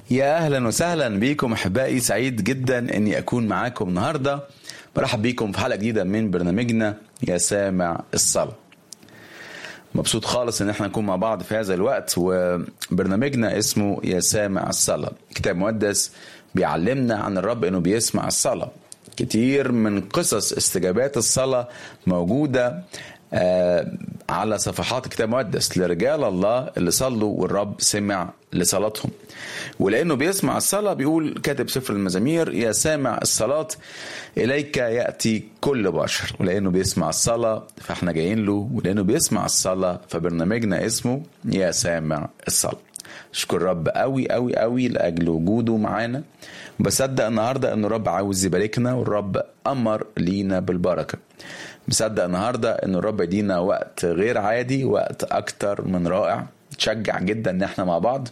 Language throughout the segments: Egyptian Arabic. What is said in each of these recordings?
يا اهلا وسهلا بيكم احبائي سعيد جدا اني اكون معاكم النهارده برحب بيكم في حلقه جديده من برنامجنا يا سامع الصلاه مبسوط خالص ان احنا نكون مع بعض في هذا الوقت وبرنامجنا اسمه يا سامع الصلاه كتاب مقدس بيعلمنا عن الرب انه بيسمع الصلاه كتير من قصص استجابات الصلاه موجوده آه على صفحات الكتاب المقدس لرجال الله اللي صلوا والرب سمع لصلاتهم ولانه بيسمع الصلاه بيقول كاتب سفر المزامير يا سامع الصلاه اليك ياتي كل بشر ولانه بيسمع الصلاه فاحنا جايين له ولانه بيسمع الصلاه فبرنامجنا اسمه يا سامع الصلاه اشكر رب قوي قوي قوي لاجل وجوده معانا بصدق النهارده ان الرب عاوز يباركنا والرب امر لينا بالبركه مصدق النهارده ان الرب يدينا وقت غير عادي وقت اكتر من رائع تشجع جدا ان احنا مع بعض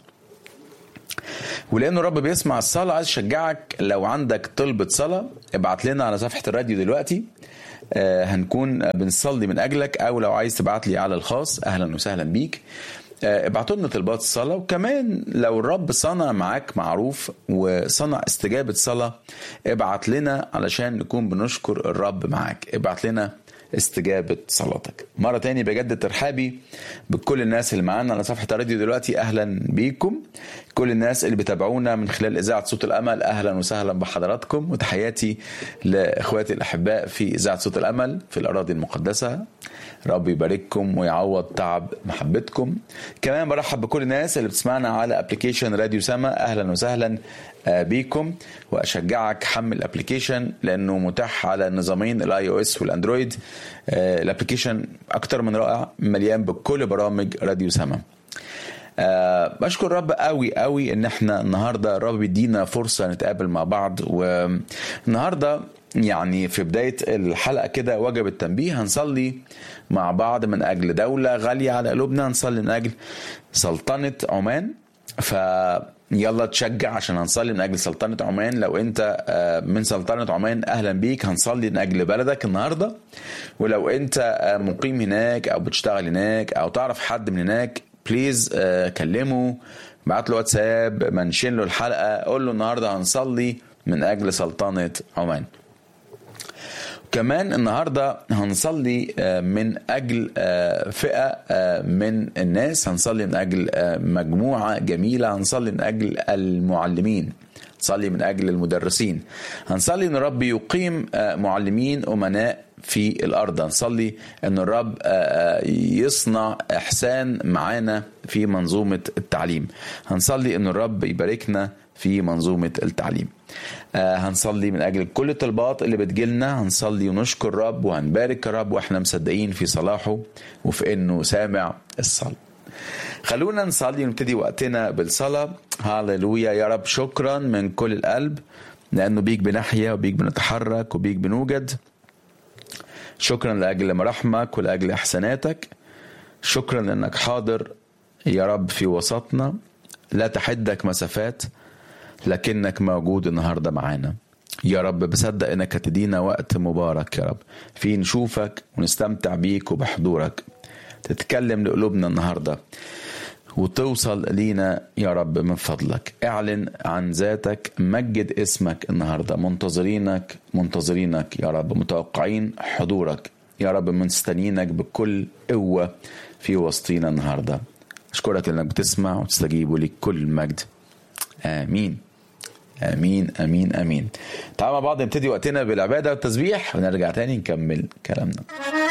ولانه الرب بيسمع الصلاه عايز اشجعك لو عندك طلبه صلاه ابعت لنا على صفحه الراديو دلوقتي آه هنكون بنصلي من اجلك او لو عايز تبعت لي على الخاص اهلا وسهلا بيك ابعتوا لنا طلبات الصلاه وكمان لو الرب صنع معاك معروف وصنع استجابه صلاه ابعت لنا علشان نكون بنشكر الرب معاك ابعت لنا استجابة صلاتك مرة تاني بجدد ترحابي بكل الناس اللي معانا على صفحة الراديو دلوقتي أهلا بيكم كل الناس اللي بتابعونا من خلال إذاعة صوت الأمل أهلا وسهلا بحضراتكم وتحياتي لإخواتي الأحباء في إذاعة صوت الأمل في الأراضي المقدسة رب يبارككم ويعوض تعب محبتكم كمان برحب بكل الناس اللي بتسمعنا على ابلكيشن راديو سما اهلا وسهلا بيكم واشجعك حمل الابلكيشن لانه متاح على النظامين الاي او اس والاندرويد الابلكيشن اكتر من رائع مليان بكل برامج راديو سما أه بشكر رب قوي قوي ان احنا النهارده الرب بيدينا فرصه نتقابل مع بعض والنهارده يعني في بداية الحلقة كده وجب التنبيه هنصلي مع بعض من أجل دولة غالية على قلوبنا هنصلي من أجل سلطنة عمان ف يلا تشجع عشان هنصلي من اجل سلطنه عمان لو انت من سلطنه عمان اهلا بيك هنصلي من اجل بلدك النهارده ولو انت مقيم هناك او بتشتغل هناك او تعرف حد من هناك بليز كلمه بعت له واتساب منشن له الحلقه قول له النهارده هنصلي من اجل سلطنه عمان كمان النهارده هنصلي من اجل فئه من الناس هنصلي من اجل مجموعه جميله هنصلي من اجل المعلمين هنصلي من اجل المدرسين هنصلي ان الرب يقيم معلمين امناء في الارض هنصلي ان الرب يصنع احسان معانا في منظومه التعليم هنصلي ان الرب يباركنا في منظومه التعليم آه هنصلي من اجل كل الطلبات اللي بتجيلنا هنصلي ونشكر الرب وهنبارك الرب واحنا مصدقين في صلاحه وفي انه سامع الصلاه خلونا نصلي ونبتدي وقتنا بالصلاه هاللويا يا رب شكرا من كل القلب لانه بيك بنحيا وبيك بنتحرك وبيك بنوجد شكرا لاجل مراحمك ولاجل احساناتك شكرا لانك حاضر يا رب في وسطنا لا تحدك مسافات لكنك موجود النهارده معانا يا رب بصدق انك هتدينا وقت مبارك يا رب في نشوفك ونستمتع بيك وبحضورك تتكلم لقلوبنا النهارده وتوصل لينا يا رب من فضلك اعلن عن ذاتك مجد اسمك النهارده منتظرينك منتظرينك يا رب متوقعين حضورك يا رب مستنيينك بكل قوه في وسطينا النهارده اشكرك انك بتسمع وتستجيب ولك كل مجد امين امين امين امين تعالوا مع بعض نبتدي وقتنا بالعباده والتسبيح ونرجع تاني نكمل كلامنا